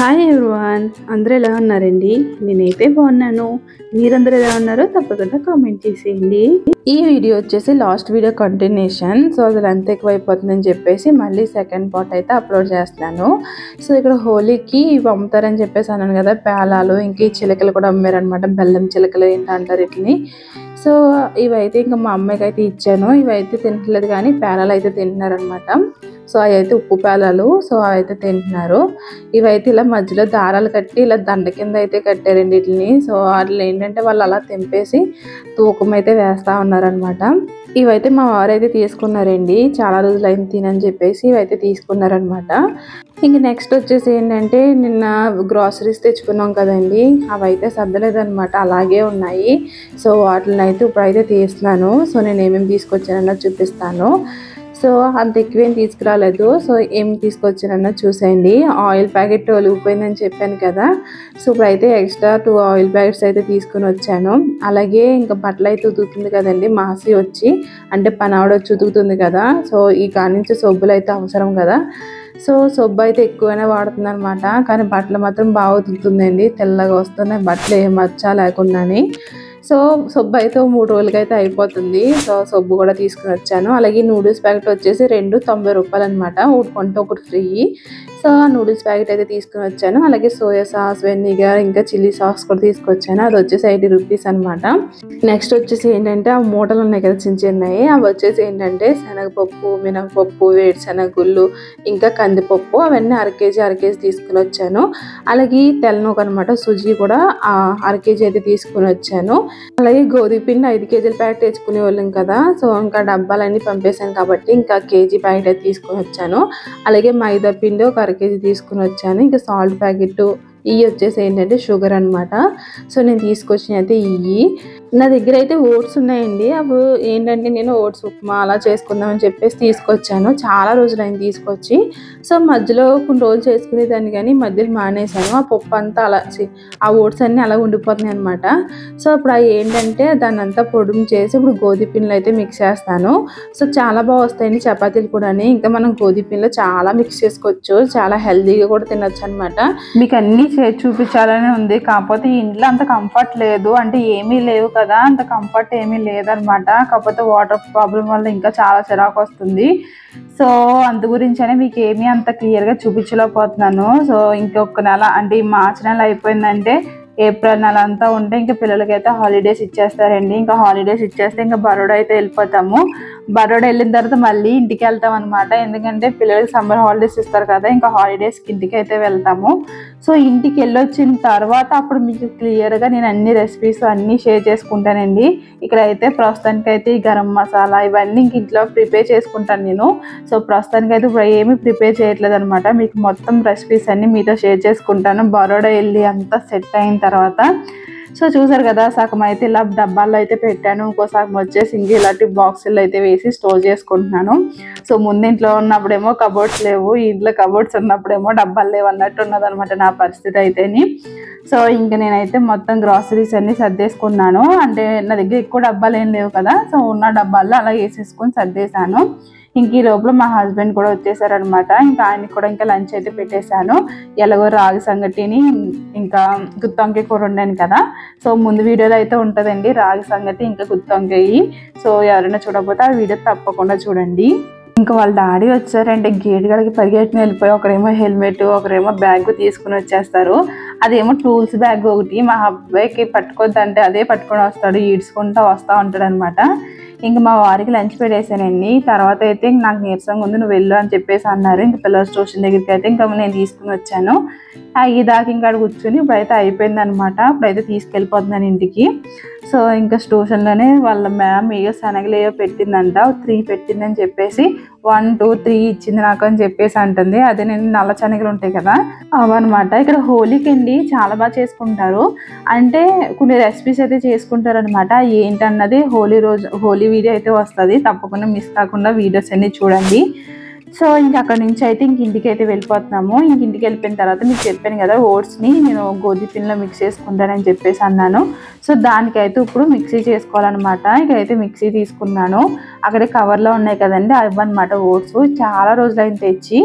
hi everyone అందరూ ఎలా ఉన్నారండి నేనైతే బాగున్నాను మీరందరూ ఎలా ఉన్నారో తప్పకుండా కామెంట్ చేసేయండి ఈ వీడియో వచ్చేసి లాస్ట్ వీడియో కంటిన్యూషన్ సో అది ఎంత ఎక్కువ అయిపోతుందని చెప్పేసి మళ్ళీ సెకండ్ పార్ట్ అయితే అప్లోడ్ చేస్తున్నాను సో ఇక్కడ హోలీకి ఇవి అమ్ముతారని చెప్పేసి అన్నాను కదా పేలాలు ఇంకా ఈ చిలకలు కూడా అమ్మారనమాట బెల్లం చిలకలు ఏంటంటారు వీటిని సో ఇవైతే ఇంకా మా అమ్మాయికి అయితే ఇచ్చాను ఇవైతే తింటలేదు కానీ పేలాలు అయితే తింటున్నారనమాట సో అవి అయితే ఉప్పు పేలాలు సో అవి అయితే తింటున్నారు ఇవైతే ఇలా మధ్యలో దారాలు కట్టి ఇలా దండ కింద అయితే కట్టారండి వీటిని సో వాటిలో ఏంటంటే వాళ్ళు అలా తెంపేసి తూకం అయితే వేస్తూ ఉన్నారనమాట ఇవైతే మా వారు అయితే తీసుకున్నారండి చాలా రోజులు అయింది తినని చెప్పేసి ఇవైతే తీసుకున్నారనమాట ఇంక నెక్స్ట్ వచ్చేసి ఏంటంటే నిన్న గ్రాసరీస్ తెచ్చుకున్నాం కదండి అవి అయితే సర్దలేదనమాట అలాగే ఉన్నాయి సో వాటిని అయితే ఇప్పుడైతే తీస్తున్నాను సో నేను ఏమేమి తీసుకొచ్చానన్నది చూపిస్తాను సో అంత ఎక్కువేం తీసుకురాలేదు సో ఏం తీసుకొచ్చానన్నది చూసేయండి ఆయిల్ ప్యాకెట్ ఒలిగిపోయిందని చెప్పాను కదా సో ఇప్పుడైతే ఎక్స్ట్రా టూ ఆయిల్ ప్యాకెట్స్ అయితే తీసుకుని వచ్చాను అలాగే ఇంకా బట్టలు అయితే ఉతుకుతుంది కదండి మాసి వచ్చి అంటే పనావిడ వచ్చి ఉతుకుతుంది కదా సో ఈ కాడి నుంచి సబ్బులు అయితే అవసరం కదా సో సబ్బు అయితే ఎక్కువనే వాడుతుంది అనమాట కానీ బట్టలు మాత్రం బాగా ఉతుకుతుందండి తెల్లగా వస్తున్నాయి బట్టలు ఏం మచ్చ లేకుండాని సో సబ్బు అయితే ఓ మూడు రోజులకి అయితే అయిపోతుంది సో సబ్బు కూడా తీసుకుని వచ్చాను అలాగే నూడిల్స్ ప్యాకెట్ వచ్చేసి రెండు తొంభై రూపాయలు అనమాట ఒకటి కొంటే ఒకటి ఫ్రీ సో ఆ నూడిల్స్ ప్యాకెట్ అయితే తీసుకుని వచ్చాను అలాగే సోయా సాస్ వెనిగర్ ఇంకా చిల్లీ సాస్ కూడా తీసుకొచ్చాను అది వచ్చేసి ఎయిటీ రూపీస్ అనమాట నెక్స్ట్ వచ్చేసి ఏంటంటే ఆ మూటలు ఉన్నాయి కదా చిన్న చిన్నవి అవి వచ్చేసి ఏంటంటే శనగపప్పు మినపప్పు వేరుశనగుళ్ళు ఇంకా కందిపప్పు అవన్నీ అర కేజీ అర కేజీ తీసుకుని వచ్చాను అలాగే తెల్లనూక అనమాట సుజీ కూడా ఆ అర కేజీ అయితే తీసుకుని వచ్చాను అలాగే గోధుమ పిండి ఐదు కేజీల ప్యాకెట్ తెచ్చుకునే వాళ్ళం కదా సో ఇంకా డబ్బాలన్నీ పంపేశాను కాబట్టి ఇంకా కేజీ ప్యాకెట్ అయితే తీసుకుని వచ్చాను అలాగే మైదా పిండి ఒక అర కేజీ తీసుకుని వచ్చాను ఇంకా సాల్ట్ ప్యాకెట్ ఇవి వచ్చేసి ఏంటంటే షుగర్ అనమాట సో నేను తీసుకొచ్చిన అయితే ఇవి నా దగ్గర అయితే ఓట్స్ ఉన్నాయండి అవి ఏంటంటే నేను ఓట్స్ ఉప్మా అలా చేసుకుందామని చెప్పేసి తీసుకొచ్చాను చాలా రోజులు అయింది తీసుకొచ్చి సో మధ్యలో కొన్ని రోజులు చేసుకునేదాన్ని కానీ మధ్యలో మానేశాను ఆ పప్పు అంతా అలా చి- ఆ ఓట్స్ అన్నీ అలా ఉండిపోతున్నాయి అనమాట సో ఇప్పుడు అవి ఏంటంటే దాన్ని అంతా పొడుము చేసి ఇప్పుడు గోధుమ పిండిలో అయితే మిక్స్ చేస్తాను సో చాలా బాగా వస్తాయండి చపాతీలు కూడా ఇంకా మనం గోధుమ పిండిలో చాలా మిక్స్ చేసుకోవచ్చు చాలా హెల్తీగా కూడా తినొచ్చు అనమాట మీకు అన్నీ చేసి చూపించాలని ఉంది కాకపోతే ఈ ఇంట్లో అంత కంఫర్ట్ లేదు అంటే ఏమీ లేవు కదా అంత కంఫర్ట్ ఏమీ లేదనమాట కాకపోతే వాటర్ ప్రాబ్లం వల్ల ఇంకా చాలా చిరాకు వస్తుంది సో అందు గురించనే మీకు ఏమీ అంత క్లియర్గా చూపించలేకపోతున్నాను సో ఇంకొక నెల అంటే ఈ మార్చి నెల అయిపోయిందంటే ఏప్రిల్ నెల అంతా ఉంటే ఇంకా పిల్లలకైతే హాలిడేస్ ఇచ్చేస్తారండి ఇంకా హాలిడేస్ ఇచ్చేస్తే ఇంకా బరోడా అయితే వెళ్ళిపోతాము బరోడా వెళ్ళిన తర్వాత మళ్ళీ ఇంటికి వెళ్తాం అనమాట ఎందుకంటే పిల్లలకి సమ్మర్ హాలిడేస్ ఇస్తారు కదా ఇంకా హాలిడేస్కి ఇంటికి అయితే వెళ్తాము సో ఇంటికి వెళ్ళొచ్చిన తర్వాత అప్పుడు మీకు క్లియర్గా నేను అన్ని రెసిపీస్ అన్నీ షేర్ చేసుకుంటానండి ఇక్కడ అయితే ప్రస్తుతానికి అయితే ఈ గరం మసాలా ఇవన్నీ ఇంక ఇంట్లో ప్రిపేర్ చేసుకుంటాను నేను సో ప్రస్తుతానికి అయితే ఇప్పుడు ఏమీ ప్రిపేర్ చేయట్లేదు అనమాట మీకు మొత్తం రెసిపీస్ అన్ని మీతో షేర్ చేసుకుంటాను బరోడా వెళ్ళి అంతా సెట్ అయిన తర్వాత సో చూసారు కదా సగం అయితే ఇలా డబ్బాల్లో అయితే పెట్టాను ఇంకో సగం వచ్చేసి ఇంక ఇలాంటి బాక్సులు అయితే వేసి స్టోర్ చేసుకుంటున్నాను సో ముందు ఇంట్లో ఉన్నప్పుడేమో కబోర్డ్స్ లేవు ఈ ఇంట్లో కబోర్డ్స్ ఉన్నప్పుడేమో డబ్బాలు లేవు అన్నట్టు ఉన్నదనమాట నా పరిస్థితి అయితేని సో ఇంక నేనైతే మొత్తం గ్రాసరీస్ అన్ని సర్దేసుకున్నాను అంటే నా దగ్గర ఎక్కువ డబ్బాలు ఏం లేవు కదా సో ఉన్న డబ్బాల్లో అలా వేసేసుకొని సర్దేశాను ఇంక ఈ లోపల మా హస్బెండ్ కూడా వచ్చేసారనమాట ఇంకా ఆయనకి కూడా ఇంకా లంచ్ అయితే పెట్టేశాను ఎలాగో రాగి సంగటిని ఇంకా గుత్తొంకాయ కూర వండాను కదా సో ముందు వీడియోలో అయితే ఉంటుందండి రాగి సంగటి ఇంకా గుత్తొంకాయ సో ఎవరైనా చూడకపోతే ఆ వీడియో తప్పకుండా చూడండి ఇంకా వాళ్ళ డాడీ వచ్చారంటే గేట్ గడికి పరిగెట్టిన వెళ్ళిపోయి ఒకరేమో హెల్మెట్ ఒకరేమో బ్యాగ్ తీసుకుని వచ్చేస్తారు అదేమో టూల్స్ బ్యాగ్ ఒకటి మా అబ్బాయికి పట్టుకోద్దంటే అదే పట్టుకొని వస్తాడు ఈడ్చుకుంటూ వస్తూ ఉంటాడు అనమాట ఇంకా మా వారికి లంచ్ పెట్టేసానండి తర్వాత అయితే ఇంక నాకు నీరసంగా ఉంది నువ్వు వెళ్ళు అని చెప్పేసి అన్నారు ఇంకా పిల్లల స్టేషన్ దగ్గరికి అయితే ఇంకా నేను తీసుకుని వచ్చాను అయ్యేదాకా ఇంకా ఆడ కూర్చొని ఇప్పుడైతే అయిపోయింది అనమాట ఇప్పుడైతే తీసుకెళ్ళిపోతున్నాను ఇంటికి సో ఇంకా స్టేషన్లోనే వాళ్ళ మ్యామ్ ఏయో శనగలేయో పెట్టిందంట త్రీ పెట్టిందని చెప్పేసి వన్ టూ త్రీ ఇచ్చింది నాకు అని చెప్పేసి అంటుంది అదే నేను నల్ల శనగలు ఉంటాయి కదా అవన్నమాట ఇక్కడ హోలీకి అండి చాలా బాగా చేసుకుంటారు అంటే కొన్ని రెసిపీస్ అయితే చేసుకుంటారు అనమాట ఏంటన్నది హోలీ రోజు హోలీ వీడియో అయితే వస్తుంది తప్పకుండా మిస్ కాకుండా వీడియోస్ అన్ని చూడండి సో ఇంక అక్కడ నుంచి అయితే ఇంక ఇంటికి అయితే వెళ్ళిపోతున్నాము ఇంక ఇంటికి వెళ్ళిపోయిన తర్వాత మీకు చెప్పాను కదా ఓట్స్ని నేను గోధుమ పిండిలో మిక్స్ చేసుకుంటానని చెప్పేసి అన్నాను సో దానికైతే ఇప్పుడు మిక్సీ చేసుకోవాలన్నమాట ఇక్కడైతే మిక్సీ తీసుకున్నాను అక్కడే కవర్లో ఉన్నాయి కదండి అవి అనమాట ఓట్స్ చాలా రోజులైంది తెచ్చి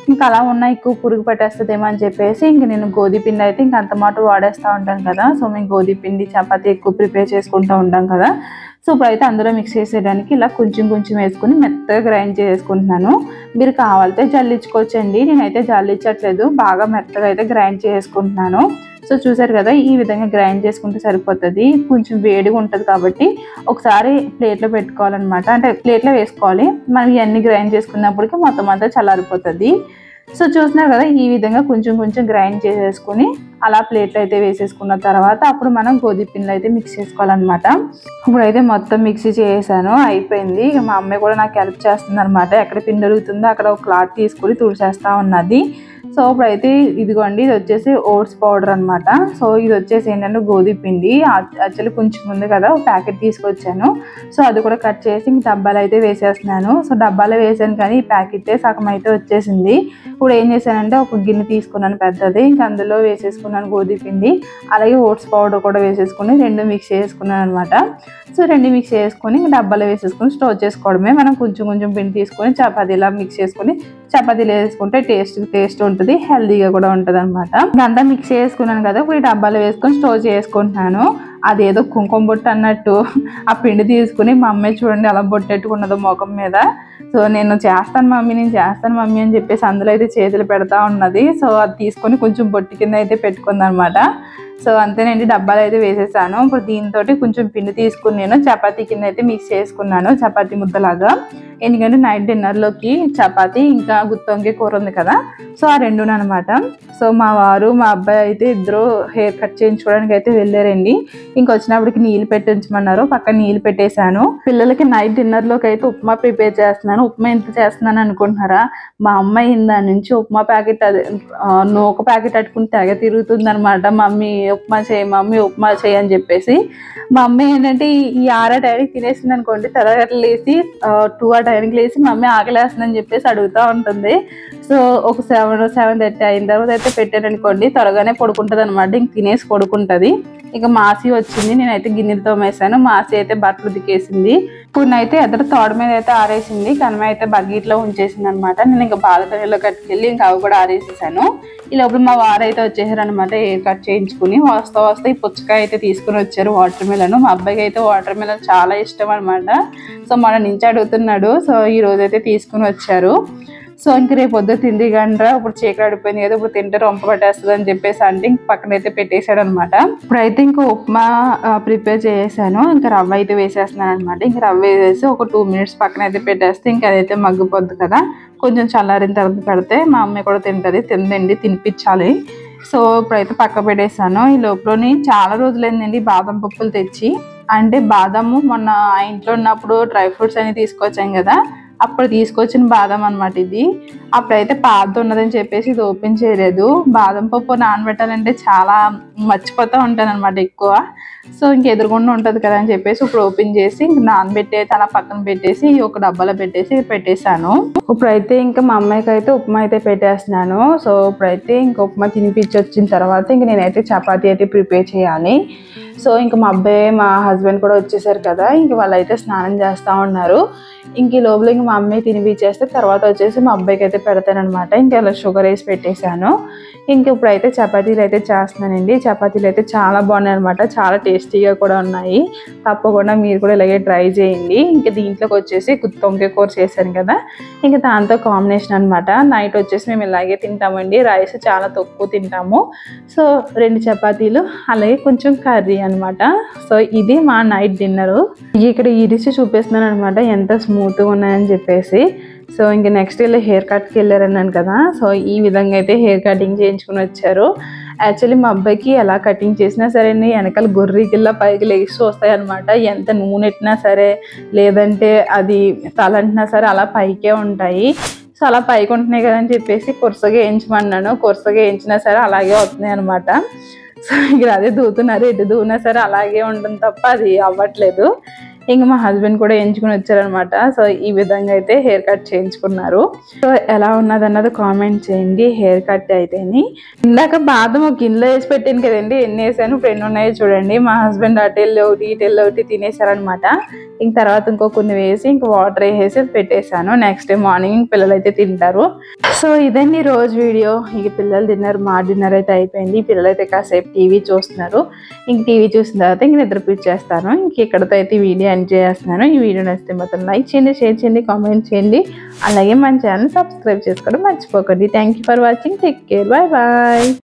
ఇంకా అలా ఉన్న ఎక్కువ పురుగు పట్టేస్తుందేమో అని చెప్పేసి ఇంక నేను గోధి పిండి అయితే ఇంక అంత మాట వాడేస్తూ ఉంటాను కదా సో మేము గోధి పిండి చపాతీ ఎక్కువ ప్రిపేర్ చేసుకుంటూ ఉంటాం కదా సో ఇప్పుడైతే అందులో మిక్స్ చేసేయడానికి ఇలా కొంచెం కొంచెం వేసుకుని మెత్తగా గ్రైండ్ చేసుకుంటున్నాను మీరు కావాలితే జల్లించుకోవచ్చండి నేనైతే జల్లించట్లేదు బాగా మెత్తగా అయితే గ్రైండ్ చేసుకుంటున్నాను సో చూసారు కదా ఈ విధంగా గ్రైండ్ చేసుకుంటే సరిపోతుంది కొంచెం వేడిగా ఉంటుంది కాబట్టి ఒకసారి ప్లేట్లో పెట్టుకోవాలన్నమాట అంటే ప్లేట్లో వేసుకోవాలి మనం ఇవన్నీ గ్రైండ్ చేసుకున్నప్పటికీ మొత్తం అంతా చల్లారిపోతుంది సో చూస్తున్నారు కదా ఈ విధంగా కొంచెం కొంచెం గ్రైండ్ చేసేసుకొని అలా ప్లేట్లో అయితే వేసేసుకున్న తర్వాత అప్పుడు మనం గోధుమ పిండిలో అయితే మిక్స్ చేసుకోవాలన్నమాట ఇప్పుడైతే మొత్తం మిక్సీ చేసాను అయిపోయింది ఇక మా అమ్మాయి కూడా నాకు హెల్ప్ చేస్తుంది అనమాట ఎక్కడ పిండి అరుగుతుందో అక్కడ ఒక క్లాత్ తీసుకుని తుడిచేస్తా ఉన్నది సో ఇప్పుడైతే ఇదిగోండి ఇది వచ్చేసి ఓట్స్ పౌడర్ అనమాట సో ఇది వచ్చేసి ఏంటంటే గోధుమ పిండి యాక్చువల్లీ కొంచెం ఉంది కదా ఒక ప్యాకెట్ తీసుకొచ్చాను సో అది కూడా కట్ చేసి ఇంక డబ్బాలు అయితే వేసేస్తున్నాను సో డబ్బాలో వేసాను కానీ ఈ ప్యాకెట్ సగం అయితే వచ్చేసింది ఇప్పుడు ఏం చేశానంటే ఒక గిన్నె తీసుకున్నాను పెద్దది ఇంకా అందులో వేసేసుకున్నాను గోధుమ పిండి అలాగే ఓట్స్ పౌడర్ కూడా వేసేసుకుని రెండు మిక్స్ చేసుకున్నాను అనమాట సో రెండు మిక్స్ చేసుకొని డబ్బాలో వేసేసుకొని స్టోర్ చేసుకోవడమే మనం కొంచెం కొంచెం పిండి తీసుకొని చపాతీలా మిక్స్ చేసుకొని చపాతీలు వేసుకుంటే టేస్ట్ టేస్ట్ ఉంటుంది హెల్తీగా కూడా ఉంటుంది అనమాట అంతా మిక్స్ చేసుకున్నాను కదా ఇప్పుడు ఈ డబ్బాలో వేసుకొని స్టోర్ చేసుకుంటున్నాను అదేదో కుంకుమ బొట్టు అన్నట్టు ఆ పిండి తీసుకుని మా అమ్మాయి చూడండి అలా బొట్టెట్టుకున్నదో ముఖం మీద సో నేను చేస్తాను మమ్మీ నేను చేస్తాను మమ్మీ అని చెప్పేసి అందులో అయితే చేతులు పెడతా ఉన్నది సో అది తీసుకొని కొంచెం బొట్టు కింద అయితే పెట్టుకుంది అనమాట సో అంతేనండి డబ్బాలు అయితే వేసేసాను ఇప్పుడు దీంతో కొంచెం పిండి తీసుకుని నేను చపాతీ కింద అయితే మిక్స్ చేసుకున్నాను చపాతీ ముద్దలాగా ఎందుకంటే నైట్ డిన్నర్లోకి చపాతీ ఇంకా గుత్తొంగే కూర ఉంది కదా సో ఆ రెండును అనమాట సో మా వారు మా అబ్బాయి అయితే ఇద్దరు హెయిర్ కట్ చేయించుకోవడానికి అయితే వెళ్ళారండి ఇంక వచ్చినప్పటికి నీళ్ళు పెట్టించమన్నారు పక్కన నీళ్ళు పెట్టేశాను పిల్లలకి నైట్ డిన్నర్లోకి అయితే ఉప్మా ప్రిపేర్ చేస్తున్నాను ఉప్మా ఎంత చేస్తున్నాను అనుకుంటున్నారా మా అమ్మాయి ఇందా నుంచి ఉప్మా ప్యాకెట్ అదే ఆ, నూక ప్యాకెట్ అట్టుకుని తెగ తిరుగుతుంది అనమాట మమ్మీ ఉప్మా చేయి మమ్మీ ఉప్మా చేయి అని చెప్పేసి మా అమ్మాయి ఏంటంటే ఈ- ఈ ఆరా టైంకి తినేసింది అనుకోండి తెల్లగట్లు లేసి టూ ఆ టైంకి లేసి మమ్మీ ఆకలేస్తుందని చెప్పేసి అడుగుతూ ఉంటుంది సో ఒక సెవెన్ సెవెన్ థర్టీ అయిన తర్వాత అయితే పెట్టాను అనుకోండి త్వరగానే పడుకుంటుంది అనమాట ఇంక తినేసి పడుకుంటుంది ఇక మాసి వచ్చింది నేనైతే గిన్నెలతో మేసాను మాసి అయితే బట్టలు ఉతికేసింది ఇప్పుడు అయితే ఎదురు తోడ మీద అయితే ఆరేసింది కనమ అయితే బగ్గీట్లో ఉంచేసింది అనమాట నేను ఇంకా బాల్కనీలో కట్టుకెళ్ళి ఇంకా అవి కూడా ఆరేసేసాను ఈ లోపల మా వారు అయితే వచ్చేసారు అనమాట హెయిర్ కట్ చేయించుకుని వస్తా వస్తా ఈ పుచ్చకాయ అయితే తీసుకుని వచ్చారు వాటర్ మిలన్ మా అబ్బాయికి అయితే వాటర్ మిలన్ చాలా ఇష్టం అనమాట సో మన నుంచి అడుగుతున్నాడు సో ఈ రోజు అయితే తీసుకుని వచ్చారు సో ఇంక రేపు పొద్దు తిండి గండ్రా ఇప్పుడు చీకటి అడిపోయింది కదా ఇప్పుడు తింటే రొంప పట్టేస్తుంది అని చెప్పేసి అంటే ఇంక పక్కన అయితే పెట్టేశాడు అనమాట ఇప్పుడైతే ఇంకా ఉప్మా ప్రిపేర్ చేసేసాను ఇంకా రవ్వ అయితే వేసేస్తున్నాను అనమాట ఇంకా రవ్వ వేసేసి ఒక టూ మినిట్స్ పక్కన అయితే పెట్టేస్తే ఇంకా అదైతే మగ్గిపోద్ది కదా కొంచెం చల్లారిన తర్వాత పెడితే మా అమ్మాయి కూడా తింటుంది తిందండి తినిపించాలి సో ఇప్పుడైతే పక్క పెట్టేసాను ఈ లోపలని చాలా రోజులైందండి బాదం పప్పులు తెచ్చి అంటే బాదము మొన్న ఆ ఇంట్లో ఉన్నప్పుడు డ్రై ఫ్రూట్స్ అని తీసుకొచ్చాం కదా అప్పుడు తీసుకొచ్చిన బాదం అన్నమాట ఇది అప్పుడైతే పాత ఉన్నదని చెప్పేసి ఇది ఓపెన్ చేయలేదు బాదం పప్పు నానబెట్టాలంటే చాలా మర్చిపోతూ ఉంటాను అనమాట ఎక్కువ సో ఇంక ఎదురుగుండా ఉంటుంది కదా అని చెప్పేసి ఇప్పుడు ఓపెన్ చేసి ఇంక నానబెట్టి అయితే అలా పక్కన పెట్టేసి ఒక డబ్బాలో పెట్టేసి పెట్టేశాను ఇప్పుడైతే ఇంకా మా అమ్మాయికి అయితే ఉప్మా అయితే పెట్టేస్తున్నాను సో ఇప్పుడైతే ఇంక ఉప్మా తినిపించి వచ్చిన తర్వాత ఇంక నేనైతే చపాతీ అయితే ప్రిపేర్ చేయాలి సో ఇంక మా అబ్బాయి మా హస్బెండ్ కూడా వచ్చేసారు కదా ఇంక వాళ్ళైతే స్నానం చేస్తూ ఉన్నారు ఇంక ఈ లోపల ఇంక మా అమ్మాయి తినిపించేస్తే తర్వాత వచ్చేసి మా అబ్బాయికి అయితే పెడతానమాట ఇంకా ఇలా షుగర్ వేసి పెట్టేశాను ఇంక ఇప్పుడైతే చపాతీలు అయితే చేస్తున్నానండి చపాతీలు అయితే చాలా బాగున్నాయి అనమాట చాలా టేస్టీగా కూడా ఉన్నాయి తప్పకుండా మీరు కూడా ఇలాగే ట్రై చేయండి ఇంకా దీంట్లోకి వచ్చేసి గుత్తొంకాయ కూర చేశాను కదా ఇంకా దాంతో కాంబినేషన్ అనమాట నైట్ వచ్చేసి మేము ఇలాగే తింటామండి రైస్ చాలా తక్కువ తింటాము సో రెండు చపాతీలు అలాగే కొంచెం కర్రీ అనమాట సో ఇది మా నైట్ డిన్నర్ ఇక్కడ ఇరిచి చూపిస్తున్నాను అనమాట ఎంత స్మూత్గా ఉన్నాయని చెప్పేసి సో ఇంక నెక్స్ట్ వెళ్ళి హెయిర్ కట్కి వెళ్ళారన్నాను కదా సో ఈ విధంగా అయితే హెయిర్ కటింగ్ చేయించుకుని వచ్చారు యాక్చువల్లీ మా అబ్బాయికి ఎలా కటింగ్ చేసినా సరే వెనకాల గొర్రె గిల్ల పైకి లేచి వస్తాయి అనమాట ఎంత నూనె ఎట్టినా సరే లేదంటే అది తలంటినా సరే అలా పైకే ఉంటాయి సో అలా పైకి ఉంటున్నాయి కదా అని చెప్పేసి కొరసగా వేయించమన్నాను కొరసగా వేయించినా సరే అలాగే వస్తున్నాయి అనమాట సో ఇక్కడ అదే దూతున్నారు ఎటు దూనా సరే అలాగే ఉంటుంది తప్ప అది అవ్వట్లేదు ఇంకా మా హస్బెండ్ కూడా ఎంచుకుని వచ్చారనమాట సో ఈ విధంగా అయితే హెయిర్ కట్ చేయించుకున్నారు సో ఎలా ఉన్నది అన్నది కామెంట్ చేయండి హెయిర్ కట్ అయితేని ఇందాక బాదం ఒక గిన్నెలో వేసి పెట్టాను కదండి ఎన్ని వేసాను ఇప్పుడు ఎన్ని ఉన్నాయో చూడండి మా హస్బెండ్ అటు వెళ్ళి ఒకటి ఇటు వెళ్ళి ఒకటి తినేసారనమాట ఇంక తర్వాత ఇంకో కొన్ని వేసి ఇంక వాటర్ వేసేసి పెట్టేశాను నెక్స్ట్ డే మార్నింగ్ పిల్లలు అయితే తింటారు సో ఇదండి రోజు వీడియో ఇంక పిల్లలు తిన్నారు మా డిన్నర్ అయితే అయిపోయింది పిల్లలు అయితే కాసేపు టీవీ చూస్తున్నారు ఇంక టీవీ చూసిన తర్వాత ఇంక నిద్రపిచ్చేస్తాను ఇంక ఇక్కడతో అయితే ఈ వీడియో ఎండ్ చేస్తున్నాను ఈ వీడియో నచ్చితే మొత్తం లైక్ చేయండి షేర్ చేయండి కామెంట్ చేయండి అలాగే మన ఛానల్ సబ్స్క్రైబ్ చేసుకోవడం మర్చిపోకండి thank you for watching take care bye bye